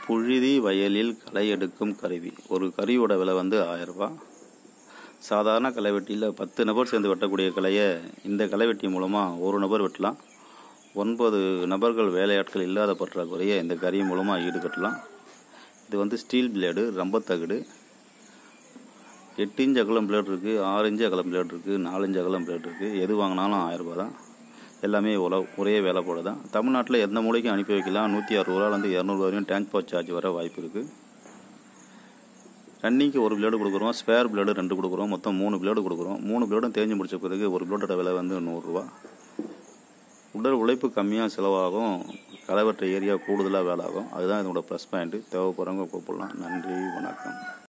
புழுதி வயலில் களை எடுக்கும் கருவி ஒரு கருவியோட விலை வந்து ஆயரூபா சாதாரண களைவெட்டியில் பத்து நபர் சேர்ந்து வெட்டக்கூடிய கலையை இந்த களைவெட்டி மூலமாக ஒரு நபர் வெட்டலாம் ஒன்பது நபர்கள் வேலையாட்கள் இல்லாத பற்றாக்குறையை இந்த கருவி மூலமாக ஈடுகட்டலாம் இது வந்து ஸ்டீல் பிளேடு ரம்பத்தகடு எட்டு இன்ச் அகலம் பிளேட் இருக்குது ஆறு இன்ச் அகலம் பிளேட் இருக்குது நாலு இன்ச் அகலம் பிளேட் இருக்குது எது வாங்கினாலும் ஆயிரம் ரூபாய் தான் எல்லாமே ஒல ஒரே வேலை போல தான் தமிழ்நாட்டில் எந்த மூலைக்கும் அனுப்பி வைக்கலாம் நூற்றி அறுபது ரூபாலேருந்து இரநூறுவா வரையும் டேங்க் பாஸ் சார்ஜ் வர வாய்ப்பு இருக்குது ரன்னிங்க்கு ஒரு பிளேடு கொடுக்குறோம் ஸ்பேர் பிளேடு ரெண்டு கொடுக்குறோம் மொத்தம் மூணு பிளேடு கொடுக்குறோம் மூணு பிளேடும் தேஞ்சு முடிச்ச பிறகு ஒரு பிளேடோட விலை வந்து நூறுரூவா உடல் உழைப்பு கம்மியாக செலவாகும் களைவற்ற ஏரியா கூடுதலாக வேலை ஆகும் அதுதான் இதோட ப்ளஸ் பாயிண்ட்டு தேவைப்படுறவங்க கூப்பிடலாம் நன்றி வணக்கம்